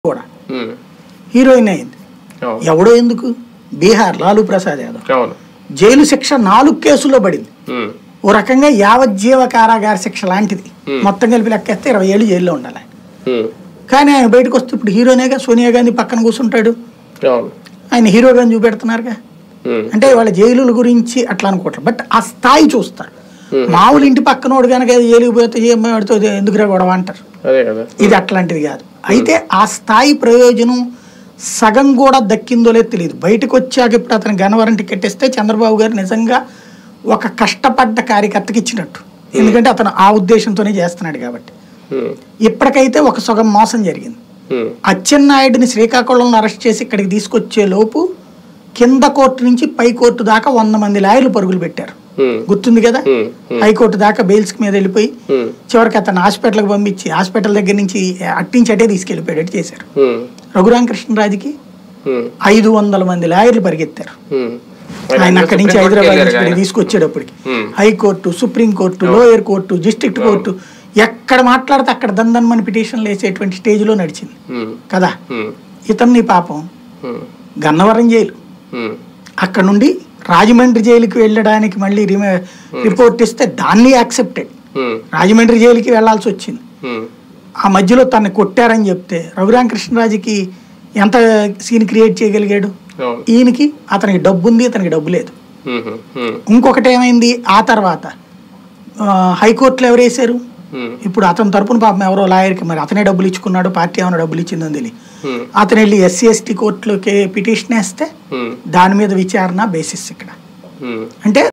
కూడా ఉమ్. హీరోయిన్ అయింది అవును ఎవడో ఎందుకు బీహార్ లాలూ ప్రసాద్ యాదవ్ అవును జైలు శిక్ష నాలుగు కేసుల్లో పడింది ఉమ్. ఓ రకంగా యావజ్జీవ కారాగార శిక్ష లాంటిది Hmm. మొత్తం కలిపి లెక్కేస్తే ఇరవై ఏళ్ళు జైల్లో ఉండాలి ఆయన. ఉమ్. కానీ ఆయన బయటకు వస్తే ఇప్పుడు హీరోనేగా సోనియా గాంధీ పక్కన కూర్చుంటాడు అవును ఆయన హీరోగా చూపెడుతున్నారుగా ఉమ్. అంటే వాళ్ళ జైలుల గురించి అట్లా అనుకోవట్లేదు బట్ ఆ స్థాయి చూస్తారు మామూలు ఇంటి పక్కనోడు కనుక జైలుకి పోతే ఏం వాడితో ఎందుకురా గొడవ అంటారు అదే కదా ఇది అట్లాంటిది కాదు అయితే ఆ స్థాయి ప్రయోజనం సగం కూడా దక్కిందో లేదో తెలియదు బయటకు వచ్చాక ఇప్పుడు అతను గన్నవరం టికెట్ ఇస్తే చంద్రబాబు గారు నిజంగా ఒక కష్టపడ్డ కార్యకర్తకి ఇచ్చినట్టు ఎందుకంటే అతను ఆ ఉద్దేశంతోనే చేస్తున్నాడు కాబట్టి ఉమ్. ఇప్పటికైతే ఒక సగం మోసం జరిగింది ఉమ్. అచ్చెన్నాయుడిని శ్రీకాకుళంలో అరెస్ట్ చేసి ఇక్కడికి తీసుకొచ్చే లోపు కింద కోర్టు నుంచి పై కోర్టు దాకా వంద మంది లాయర్లు పరుగులు పెట్టారు ఉమ్. గుర్తుంది కదా ఉమ్. ఉమ్. హైకోర్టు దాకా బెయిల్స్ మీద వెళ్ళిపోయి ఉమ్. చివరికి అతను హాస్పిటల్కి పంపించి హాస్పిటల్ దగ్గర నుంచి అట్టించి అటే తీసుకెళ్ళిపోయేటట్టు చేశారు ఉమ్. రఘురామకృష్ణరాజుకి ఉమ్. ఐదు వందల మంది లాయర్లు పరిగెత్తారు ఉమ్. ఆయన అక్కడి నుంచి సుప్రీం కోర్టుకి హైదరాబాద్ వెళ్ళారు నుంచి ఆయన. ఇక్కడికి తీసుకొచ్చేటప్పటికి Hmm. High court supreme court lower court district court ఎక్కడ మాట్లాడితే అక్కడ దందన్మని పిటిషన్లు వేసేటువంటి స్టేజ్లో నడిచింది ఉమ్. కదా ఉమ్. ఇతన్ని పాపం ఉమ్. గన్నవరం జైలు ఉమ్. అక్కడ నుండి రాజమండ్రి జైలుకి వెళ్ళడానికి మళ్ళీ రిమే రిపోర్ట్ ఇస్తే దాన్ని యాక్సెప్టెడ్ ఉమ్. రాజమండ్రి జైలుకి వెళ్లాల్సి వచ్చింది ఉమ్. ఆ మధ్యలో తన్ని కొట్టారని చెప్తే రఘురామకృష్ణరాజుకి ఎంత సీన్ క్రియేట్ చేయగలిగాడు అవును ఈయనకి అతనికి డబ్బు ఉంది అతనికి డబ్బు లేదు ఉమ్. ఉమ్. ఇంకొకటి ఏమైంది ఆ తర్వాత ఆ, హైకోర్టులో ఎవరు వేశారు ఉమ్. ఇప్పుడు అతని తరపున పాపం ఎవరో లాయర్కి మరి అతనే డబ్బులు ఇచ్చుకున్నాడు పార్టీ ఏమైనా డబ్బులు ఇచ్చిందని తెలియదు ఉమ్. అతను వెళ్ళి ఎస్సీ ఎస్టీ కోర్టులోకి పిటిషన్ వేస్తే ఉమ్. దాని మీద విచారణ బేసిస్ ఇక్కడ ఉమ్. అంటే